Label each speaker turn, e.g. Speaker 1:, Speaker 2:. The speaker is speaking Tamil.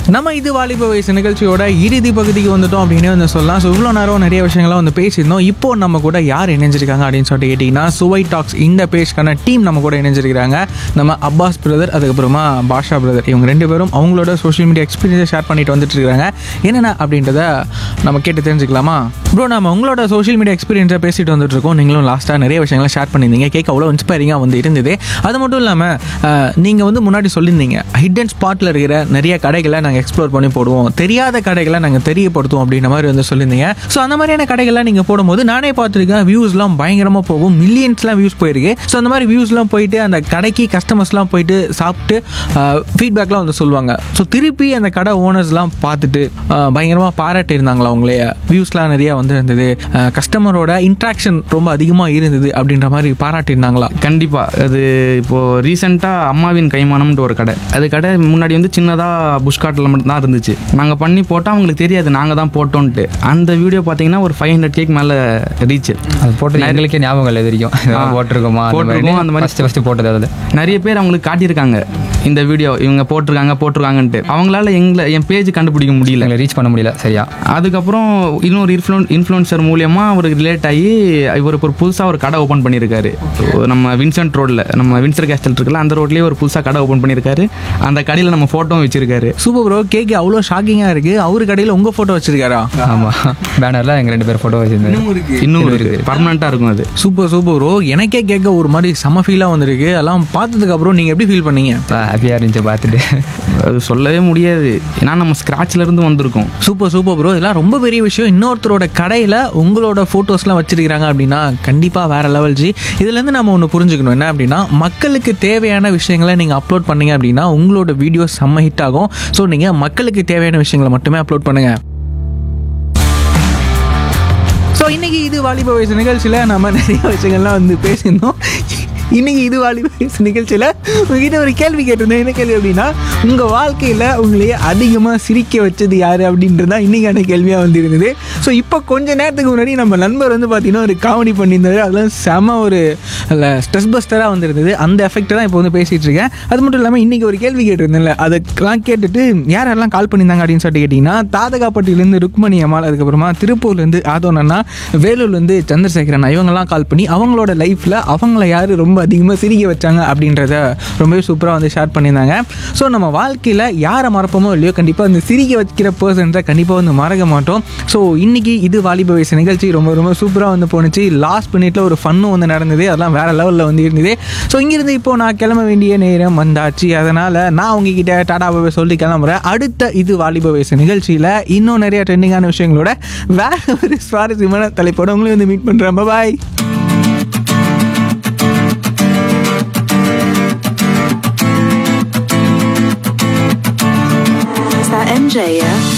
Speaker 1: நம்ம இது வாலிப வயசு நிகழ்ச்சியோட இறுதி பகுதிக்கு வந்துட்டோம் அப்படின்னு வந்து சொல்லலாம் ஸோ இவ்வளோ நேரம் நிறைய விஷயங்கள்லாம் வந்து பேசியிருந்தோம் இப்போ நம்ம கூட யார் இணைஞ்சிருக்காங்க அப்படின்னு சொல்லிட்டு கேட்டிங்கன்னா சுவை டாக்ஸ் இந்த பேஜ்க்கான டீம் நம்ம கூட இணைஞ்சிருக்கிறாங்க நம்ம அப்பாஸ் பிரதர் அதுக்கப்புறமா பாஷா பிரதர் இவங்க ரெண்டு பேரும் அவங்களோட சோஷியல் மீடியா எக்ஸ்பீரியன்ஸை ஷேர் பண்ணிட்டு வந்துட்டு இருக்காங்க என்னென்ன அப்படின்றத நம்ம கேட்டு தெரிஞ்சுக்கலாமா ப்ரோ நம்ம உங்களோட சோஷியல் மீடியா எக்ஸ்பீரியன்ஸை பேசிட்டு வந்துட்டு இருக்கோம் நீங்களும் லாஸ்ட்டாக நிறைய விஷயங்களை ஷேர் பண்ணியிருந்தீங்க கேட்க அவ்வளோ இன்ஸ்பைரிங்காக வந்து இருந்தது அது மட்டும் இல்லாமல் நீங்கள் வந்து முன்னாடி சொல்லியிருந்தீங்க ஹிடன் ஸ்பாட்டில் இருக்கிற நிறைய கடைகளை நாங்கள் எக்ஸ்ப்ளோர் பண்ணி போடுவோம் தெரியாத கடைகளை நாங்கள் தெரியப்படுத்துவோம் அப்படின்ற மாதிரி வந்து சொல்லியிருந்தீங்க ஸோ அந்த மாதிரியான கடைகள்லாம் நீங்கள் போடும்போது நானே பார்த்துருக்கேன் வியூஸ்லாம் பயங்கரமாக போகும் மில்லியன்ஸ்லாம் வியூஸ் போயிருக்கு ஸோ அந்த மாதிரி வியூஸ்லாம் போயிட்டு அந்த கடைக்கு கஸ்டமர்ஸ்லாம் போயிட்டு சாப்பிட்டு ஃபீட்பேக்லாம் வந்து சொல்லுவாங்க ஸோ திருப்பி அந்த கடை ஓனர்ஸ்லாம் பார்த்துட்டு அஹ், பயங்கரமாக பாராட்டி இருந்தாங்களா அவங்களே வியூஸ்லாம் நிறைய வந்து இருந்தது கஸ்டமரோட இன்ட்ராக்ஷன் ரொம்ப அதிகமாக இருந்தது அப்படின்ற மாதிரி பாராட்டியிருந்தாங்களா
Speaker 2: கண்டிப்பா அது இப்போ ரீசெண்டா அம்மாவின் கைமானம்ன்ற ஒரு கடை அது கடை முன்னாடி வந்து சின்னதா புஷ்காட்டில் மட்டும் தான் இருந்துச்சு நாங்க பண்ணி போட்டா அவங்களுக்கு தெரியாது நாங்க தான் போட்டோன்ட்டு அந்த வீடியோ பாத்தீங்கன்னா ஒரு ஃபைவ் ஹண்ட்ரட் கேக் மேல ரீச்
Speaker 3: அது போட்டது எங்களுக்கே ஞாபகம் இல்லை இது வரைக்கும் இதெல்லாம் போட்டிருக்கோமா
Speaker 2: போட்டிருக்கோம், அந்த மாதிரி.
Speaker 3: ஃபஸ்ட்டு ஃபஸ்ட்டு போட்டது அது
Speaker 2: நிறைய பேர் அவங்களுக்கு காட்டியிருக்காங்க இந்த வீடியோ இவங்க போட்டிருக்காங்க போட்டிருக்காங்கன்ட்டு அவங்களால எங்களை என் பேஜ் கண்டுபிடிக்க முடியல
Speaker 3: எங்களை ரீச் பண்ண முடியல சரியா
Speaker 2: அதுக்கப்புறம் இன்னொரு இன்ஃப்ளூன் இன்ஃப்ளூன்சர் மூலியமா அவருக்கு ரிலேட் ஆகி இவர் ஒரு புதுசாக ஒரு கடை ஓப்பன் பண்ணியிருக்காரு நம்ம வின்சென்ட் ரோட்ல நம்ம வின்சர் கேஸ்டல் இருக்குல்ல அந்த ரோட்லயே ஒரு புதுசாக கடை ஓப்பன் பண்ணியிருக்காரு அந்த கடையில் நம்ம ஃபோட்டோவும் வச்சிருக்காரு
Speaker 1: சூப்பர் ப்ரோ கேக் அவ்வளோ ஷாக்கிங்காக இருக்குது அவர் கடையில் உங்கள் ஃபோட்டோ வச்சிருக்காரா
Speaker 3: ஆமாம் பேனரில் எங்கள் ரெண்டு பேர் ஃபோட்டோ வச்சுருந்தேன்
Speaker 2: இன்னும் இருக்கு பர்மனெண்ட்டாக இருக்கும் அது
Speaker 1: சூப்பர் சூப்பர் ப்ரோ எனக்கே கேட்க ஒரு மாதிரி செம ஃபீலாக வந்திருக்கு அதெல்லாம் பார்த்ததுக்கு அப்புறம் நீங்கள் எப்படி ஃபீல் பண்ணீங்க
Speaker 3: ஹாப்பியாக இருந்துச்சு பார்த்துட்டு
Speaker 2: அது சொல்லவே முடியாது ஏன்னா நம்ம ஸ்க்ராட்ச்ல இருந்து வந்திருக்கோம்
Speaker 1: சூப்பர் சூப்பர் ப்ரோ இதெல்லாம் ரொம்ப பெரிய விஷயம் இன்னொருத்தரோட கடையில் உங்களோட ஃபோட்டோஸ்லாம் வச்சிருக்கிறாங்க அப்படின்னா கண்டிப்பாக வேற லெவல் ஜி இதுலேருந்து நம்ம ஒன்று புரிஞ்சுக்கணும் என்ன அப்படின்னா மக்களுக்கு தேவையான விஷயங்களை நீங்கள் அப்லோட் பண்ணீங்க அப்படின்னா உங்களோட வீடியோ செம்ம ஹிட் ஆகும் ஸோ நீங்கள் மக்களுக்கு தேவையான விஷயங்களை மட்டுமே அப்லோட் பண்ணுங்க ஸோ இன்னைக்கு இது வாலிப வயசு நிகழ்ச்சியில் நம்ம நிறைய விஷயங்கள்லாம் வந்து பேசியிருந்தோம் இன்னைக்கு இது வாலிப வயசு நிகழ்ச்சியில் உங்ககிட்ட ஒரு கேள்வி கேட்டிருந்தேன் என்ன கேள்வி அப்படின்னா உங்கள் வாழ்க்கையில் உங்களையே அதிகமாக சிரிக்க வச்சது யார் அப்படின்றது தான் இன்றைக்கான கேள்வியாக வந்து இருந்தது ஸோ இப்போ கொஞ்ச நேரத்துக்கு முன்னாடி நம்ம நண்பர் வந்து பார்த்தீங்கன்னா ஒரு காமெடி பண்ணியிருந்தாரு அதெல்லாம் செம ஒரு ஸ்ட்ரெஸ் பஸ்டராக வந்துருந்தது அந்த எஃபெக்ட் தான் இப்போ வந்து பேசிகிட்டு இருக்கேன் அது மட்டும் இல்லாமல் இன்றைக்கி ஒரு கேள்வி கேட்டிருந்தேன்ல அதுக்கெல்லாம் கேட்டுட்டு யார் யாரெல்லாம் கால் பண்ணியிருந்தாங்க அப்படின்னு சொல்லிட்டு கேட்டிங்கன்னா தாதகாப்பட்டியிலேருந்து ருக்மணி அம்மாள் அதுக்கப்புறமா திருப்பூர்லேருந்து ஆதோனண்ணா வேலூர்லேருந்து சந்திரசேகரன் அண்ணா இவங்கெல்லாம் கால் பண்ணி அவங்களோட லைஃப்பில் அவங்கள யார் ரொம்ப அதிகமாக சிரிக்க வச்சாங்க அப்படின்றத ரொம்பவே சூப்பராக வந்து ஷேர் பண்ணியிருந்தாங்க ஸோ நம்ம வாழ்க்கையில் யாரை மறப்போமோ இல்லையோ கண்டிப்பாக அந்த சிரிக்க வைக்கிற பர்சன்ஸை கண்டிப்பாக வந்து மறக்க மாட்டோம் ஸோ இன்னைக்கு இது வாலிப வயசு நிகழ்ச்சி ரொம்ப ரொம்ப சூப்பராக வந்து போணுச்சு லாஸ்ட் மினிட்ல ஒரு ஃபன்னும் வந்து நடந்தது அதெல்லாம் வேற லெவலில் வந்து இருந்தது ஸோ இங்கிருந்து இப்போ நான் கிளம்ப வேண்டிய நேரம் வந்தாச்சு அதனால் நான் உங்ககிட்ட டாடா பாபா சொல்லி கிளம்புறேன் அடுத்த இது வாலிப வயசு நிகழ்ச்சியில் இன்னும் நிறைய ட்ரெண்டிங்கான விஷயங்களோட வேற ஒரு சுவாரஸ்யமான தலைப்போட உங்களையும் வந்து மீட் பண்ணுறேன் பாய்
Speaker 4: Is that MJ, yeah?